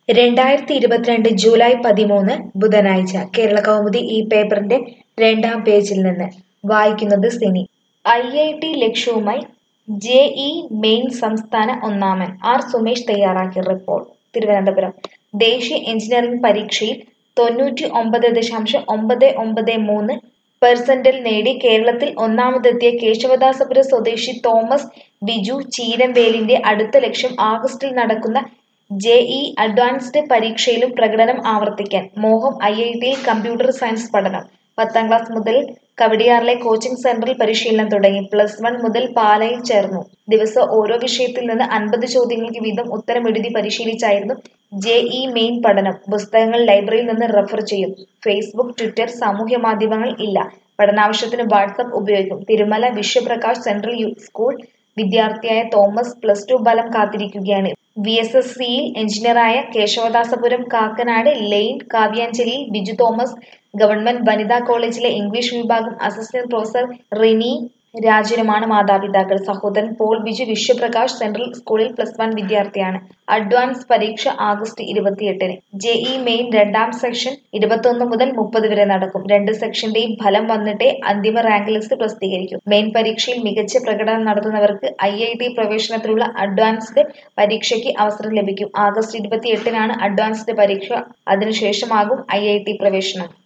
രണ്ടായിരത്തി ഇരുപത്തിരണ്ട് ജൂലൈ പതിമൂന്ന് ബുധനാഴ്ച കേരള കൗമുദി ഈ പേപ്പറിന്റെ രണ്ടാം പേജിൽ നിന്ന് വായിക്കുന്നത് സിനി ഐ ഐ ടി ലക്ഷ്യവുമായി ജെ ഇ മെയിൻ സംസ്ഥാന ഒന്നാമൻ ആർ സുമേഷ് തയ്യാറാക്കിയ റിപ്പോർട്ട് തിരുവനന്തപുരം ദേശീയ എഞ്ചിനീയറിംഗ് പരീക്ഷയിൽ തൊണ്ണൂറ്റി ഒമ്പത് ദശാംശം ഒമ്പത് ഒമ്പത് മൂന്ന് പെർസെന്റിൽ നേടി കേരളത്തിൽ ഒന്നാമതെത്തിയ കേശവദാസപുരം സ്വദേശി തോമസ് ബിജു ചീരംവേലിന്റെ അടുത്ത ലക്ഷ്യം ആഗസ്റ്റിൽ നടക്കുന്ന ജെഇ അഡ്വാൻസ്ഡ് പരീക്ഷയിലും പ്രകടനം ആവർത്തിക്കാൻ മോഹം ഐ ഐ ടിയിൽ കമ്പ്യൂട്ടർ സയൻസ് പഠനം പത്താം ക്ലാസ് മുതൽ കവടിയാറിലെ കോച്ചിംഗ് സെന്ററിൽ പരിശീലനം തുടങ്ങി പ്ലസ് വൺ മുതൽ പാലയിൽ ചേർന്നു ദിവസം ഓരോ വിഷയത്തിൽ നിന്ന് അൻപത് ചോദ്യങ്ങൾക്ക് വീതം ഉത്തരം എഴുതി പരിശീലിച്ചായിരുന്നു ജെഇ മെയിൻ പഠനം പുസ്തകങ്ങൾ ലൈബ്രറിയിൽ നിന്ന് റെഫർ ചെയ്യും ഫേസ്ബുക്ക് ട്വിറ്റർ സാമൂഹ്യ മാധ്യമങ്ങൾ ഇല്ല പഠനാവശ്യത്തിന് വാട്സപ്പ് ഉപയോഗിക്കും തിരുമല വിശ്വപ്രകാശ് സെൻട്രൽ യു സ്കൂൾ വിദ്യാർത്ഥിയായ തോമസ് പ്ലസ് ടു ഫലം കാത്തിരിക്കുകയാണ് വി എസ് എസ് സിയിൽ എഞ്ചിനീയറായ കേശവദാസപുരം കാക്കനാട് ലെയിൻ കാവ്യാഞ്ജലിയിൽ ബിജു തോമസ് ഗവൺമെന്റ് വനിതാ കോളേജിലെ ഇംഗ്ലീഷ് വിഭാഗം അസിസ്റ്റന്റ് പ്രൊഫസർ റിനി രാജനുമാണ് മാതാപിതാക്കൾ സഹോദരൻ പോൾ ബിജു വിശ്വപ്രകാശ് സെൻട്രൽ സ്കൂളിൽ പ്ലസ് വൺ വിദ്യാർത്ഥിയാണ് അഡ്വാൻസ് പരീക്ഷ ആഗസ്റ്റ് ഇരുപത്തിയെട്ടിന് ജെഇ മെയിൻ രണ്ടാം സെക്ഷൻ ഇരുപത്തൊന്ന് മുതൽ മുപ്പത് വരെ നടക്കും രണ്ട് സെക്ഷന്റെയും ഫലം വന്നിട്ടേ അന്തിമ റാങ്ക് ലിസ്റ്റ് പ്രസിദ്ധീകരിക്കും മെയിൻ പരീക്ഷയിൽ മികച്ച പ്രകടനം നടത്തുന്നവർക്ക് ഐ ഐ ടി പ്രവേശനത്തിനുള്ള അഡ്വാൻസ്ഡ് പരീക്ഷയ്ക്ക് അവസരം ലഭിക്കും ആഗസ്റ്റ് ഇരുപത്തിയെട്ടിനാണ് അഡ്വാൻസ്ഡ് പരീക്ഷ അതിനുശേഷമാകും ഐ ഐ ടി പ്രവേശനം